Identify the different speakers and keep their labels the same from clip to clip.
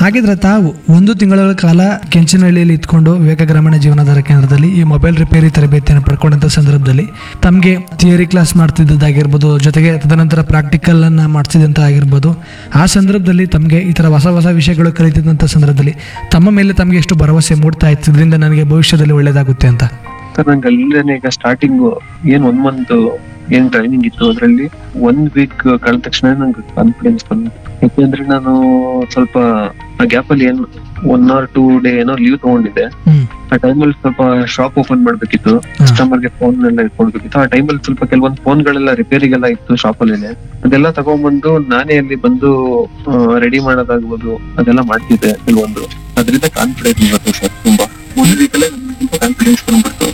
Speaker 1: ಹಾಗಿದ್ರೆ ತಾವು ಒಂದು ತಿಂಗಳ ಕಾಲ ಕೆಂಚನಹಳ್ಳಿಯಲ್ಲಿ ಇದ್ಕೊಂಡು ವಿವೇಕ ಗ್ರಾಮೀಣ ಜೀವನಾಧಾರ ಕೇಂದ್ರದಲ್ಲಿ ಈ ಮೊಬೈಲ್ ರಿಪೇರಿ ತರಬೇತಿಯನ್ನು ಪಡ್ಕೊಂಡಂಥ ಸಂದರ್ಭದಲ್ಲಿ ತಮಗೆ ಥಿಯರಿ ಕ್ಲಾಸ್ ಮಾಡ್ತಿದ್ದದ್ದಾಗಿರ್ಬೋದು ಜೊತೆಗೆ ತದನಂತರ ಪ್ರಾಕ್ಟಿಕಲ್ ಅನ್ನ ಮಾಡಿಸಿದಂತ ಆಗಿರ್ಬೋದು ಆ ಸಂದರ್ಭದಲ್ಲಿ ತಮಗೆ ಈ ಥರ ಹೊಸ ಹೊಸ ವಿಷಯಗಳು ಕಲಿತಿದ್ದಂಥ ಸಂದರ್ಭದಲ್ಲಿ ತಮ್ಮ ಮೇಲೆ ತಮಗೆ ಎಷ್ಟು ಭರವಸೆ ಮೂಡ್ತಾ ಇತ್ತು ಇದರಿಂದ ನನಗೆ ಭವಿಷ್ಯದಲ್ಲಿ ಒಳ್ಳೇದಾಗುತ್ತೆ ಅಂತ
Speaker 2: ಸರ್ ನಂಗೆ ಅಲ್ಲೇನೆ ಈಗ ಸ್ಟಾರ್ಟಿಂಗ್ ಏನ್ ಒಂದ್ ಮಂತ್ ಏನ್ ಟ್ರೈನಿಂಗ್ ಇತ್ತು ಅದ್ರಲ್ಲಿ ಒಂದ್ ವೀಕ್ ಕಳೆದ ತಕ್ಷಣ ನಂಗೆ ಕಾನ್ಫಿಡೆನ್ಸ್ ಬಂತು ಯಾಕೆಂದ್ರೆ ನಾನು ಸ್ವಲ್ಪ ಆ ಗ್ಯಾಪ್ ಅಲ್ಲಿ ಏನ್ ಒನ್ ಆರ್ ಟೂ ಡೇ ಏನೋ ಲೀವ್ ತಗೊಂಡಿದ್ದೆ
Speaker 1: ಹ್ಮ್
Speaker 2: ಆ ಟೈಮಲ್ಲಿ ಸ್ವಲ್ಪ ಶಾಪ್ ಓಪನ್ ಮಾಡ್ಬೇಕಿತ್ತು ಕಸ್ಟಮರ್ಗೆ ಫೋನ್ ಎಲ್ಲ ಇಟ್ಕೊಡ್ಬೇಕಿತ್ತು ಆ ಟೈಮಲ್ಲಿ ಸ್ವಲ್ಪ ಕೆಲವೊಂದು ಫೋನ್ಗಳೆಲ್ಲ ರಿಪೇರಿಗೆಲ್ಲ ಇತ್ತು ಶಾಪ್ ಅಲ್ಲಿ ಅದೆಲ್ಲ ತಗೊಂಡ್ಬಂದು ನಾನೇ ಅಲ್ಲಿ ಬಂದು ರೆಡಿ ಮಾಡೋದಾಗ್ಬೋದು ಅದೆಲ್ಲ ಮಾಡ್ತಿದ್ದೆ ಕೆಲವೊಂದು ಅದರಿಂದ ಕಾನ್ಫಿಡೆನ್ಸ್ ಬರುತ್ತೆ ಸರ್ ತುಂಬಾ ಒಂದು ವೀಕಲ್ಲೇ ಸ್ವಲ್ಪ ಕಾನ್ಫಿಡೆನ್ಸ್ ಬಂದ್ಬಿಟ್ಟು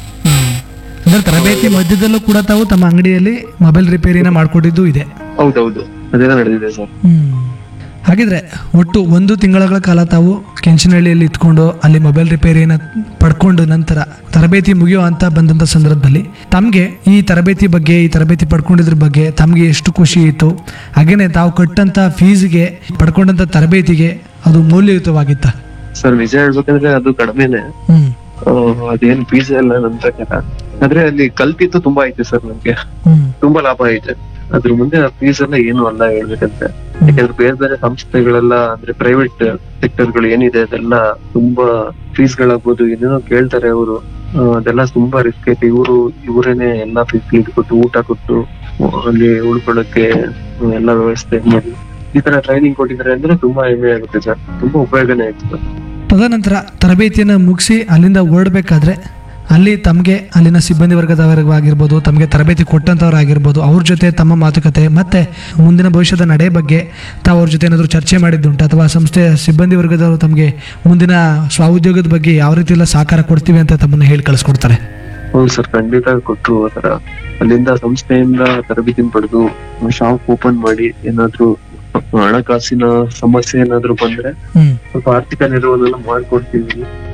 Speaker 1: ಅಂದ್ರೆ ತರಬೇತಿ ಮಧ್ಯದಲ್ಲೂ ಕೂಡ ತಾವು ತಮ್ಮ ಅಂಗಡಿಯಲ್ಲಿ ಮೊಬೈಲ್ ರಿಪೇರಿನ ಮಾಡಿಕೊಟ್ಟಿದ್ದು ಇದೆ
Speaker 2: ಹೌದೌದು ಅದೆಲ್ಲ ನಡೆದಿದೆ ಸರ್
Speaker 1: ಹಾಗಿದ್ರೆ ಒಟ್ಟು ಒಂದು ತಿಂಗಳ ಕಾಲ ತಾವು ಕೆಂಚನಹಳ್ಳಿಯಲ್ಲಿ ಇದ್ಕೊಂಡು ಅಲ್ಲಿ ಮೊಬೈಲ್ ರಿಪೇರಿಯನ್ನು ಪಡ್ಕೊಂಡು ನಂತರ ತರಬೇತಿ ಮುಗಿಯೋ ಅಂತ ಬಂದಂಥ ಸಂದರ್ಭದಲ್ಲಿ ತಮಗೆ ಈ ತರಬೇತಿ ಬಗ್ಗೆ ಈ ತರಬೇತಿ ಪಡ್ಕೊಂಡಿದ್ರ ಬಗ್ಗೆ ತಮಗೆ ಎಷ್ಟು ಖುಷಿ ಇತ್ತು ಹಾಗೇನೆ ತಾವು ಕಟ್ಟಂತ ಫೀಸ್ಗೆ ಪಡ್ಕೊಂಡಂತ ತರಬೇತಿಗೆ ಅದು ಮೌಲ್ಯಯುತವಾಗಿತ್ತ
Speaker 2: ಸರ್ ನಿಜ ಹೇಳ್ಬೇಕಂದ್ರೆ ಅದು ಕಡಿಮೆನೆ
Speaker 1: ಹ್ಮ್
Speaker 2: ಆ, ಅದೇನ್ ಫೀಸ್ ಎಲ್ಲ ನನ್ ಪ್ರಕಾರ ಆದ್ರೆ ಅಲ್ಲಿ ಕಲ್ತಿತ್ತು ತುಂಬಾ ಐತೆ ಸರ್ ನಮ್ಗೆ
Speaker 1: ಹ್ಮ್
Speaker 2: ತುಂಬಾ ಲಾಭ ಐತೆ ಅದ್ರ ಮುಂದೆ ಫೀಸ್ ಎಲ್ಲ ಏನು ಅಲ್ಲ ಹೇಳ್ಬೇಕಂದ್ರೆ ಯಾಕಂದ್ರೆ ಬೇರೆ ಬೇರೆ ಸಂಸ್ಥೆಗಳೆಲ್ಲ ಅಂದ್ರೆ ಪ್ರೈವೇಟ್ ಸೆಕ್ಟರ್ ಗಳು ಏನಿದೆ ಅದೆಲ್ಲ ತುಂಬಾ ಫೀಸ್ ಗಳಾಗ್ಬೋದು ಏನೇನೋ ಕೇಳ್ತಾರೆ ಅವರು ಅದೆಲ್ಲ ತುಂಬಾ ರಿಸ್ಕ್ ಐತೆ ಇವರು ಇವರೇನೆ ಎಲ್ಲಾ ಫೆಸಿಲಿಟಿ ಕೊಟ್ಟು ಊಟ ಕೊಟ್ಟು ಅಲ್ಲಿ ಉಳ್ಕೊಳ್ಳೋಕೆ ಎಲ್ಲ ವ್ಯವಸ್ಥೆ ಮಾಡಿ ಈ ತರ ಟ್ರೈನಿಂಗ್ ಕೊಟ್ಟಿದ್ದಾರೆ ಅಂದ್ರೆ ತುಂಬಾ ಹೆಮ್ಮೆ ಆಗುತ್ತೆ ಸರ್ ತುಂಬಾ ಉಪಯೋಗನೇ ಆಯ್ತು ಸರ್
Speaker 1: ತದನಂತರ ತರಬೇತಿಯನ್ನು ಮುಗಿಸಿ ಅಲ್ಲಿಂದ ಹೊರಡ್ಬೇಕಾದ್ರೆ ಅಲ್ಲಿ ತಮಗೆ ಅಲ್ಲಿನ ಸಿಬ್ಬಂದಿ ವರ್ಗದವರಾಗಿರ್ಬೋದು ತಮಗೆ ತರಬೇತಿ ಕೊಟ್ಟಂಥವ್ರಾಗಿರ್ಬೋದು ಅವ್ರ ಜೊತೆ ತಮ್ಮ ಮಾತುಕತೆ ಮತ್ತೆ ಮುಂದಿನ ಭವಿಷ್ಯದ ನಡೆ ಬಗ್ಗೆ ತಾವು ಅವ್ರ ಜೊತೆ ಏನಾದರೂ ಚರ್ಚೆ ಮಾಡಿದ್ದುಂಟು ಅಥವಾ ಸಂಸ್ಥೆಯ ಸಿಬ್ಬಂದಿ ವರ್ಗದವರು ತಮಗೆ ಮುಂದಿನ ಸ್ವಾಉದ್ಯೋಗದ ಬಗ್ಗೆ ಯಾವ ರೀತಿ ಎಲ್ಲ ಸಹಕಾರ ಕೊಡ್ತೀವಿ ಅಂತ ತಮ್ಮನ್ನು ಹೇಳಿ ಕಳಿಸ್ಕೊಡ್ತಾರೆ
Speaker 2: ಹೌದು ಸರ್ ಖಂಡಿತ ಕೊಟ್ರು ಆತರ ಅಲ್ಲಿಂದ ಸಂಸ್ಥೆಯಿಂದ ತರಬೇತಿ ಪಡೆದು ಶಾಪ್ ಓಪನ್ ಮಾಡಿ ಏನಾದ್ರು ಹಣಕಾಸಿನ ಸಮಸ್ಯೆ ಏನಾದ್ರು ಬಂದ್ರೆ
Speaker 1: ಹ್ಮ್
Speaker 2: ಸ್ವಲ್ಪ ಆರ್ಥಿಕ ನೆರವನ್ನೆಲ್ಲ ಮಾಡ್ಕೊಡ್ತೀವಿ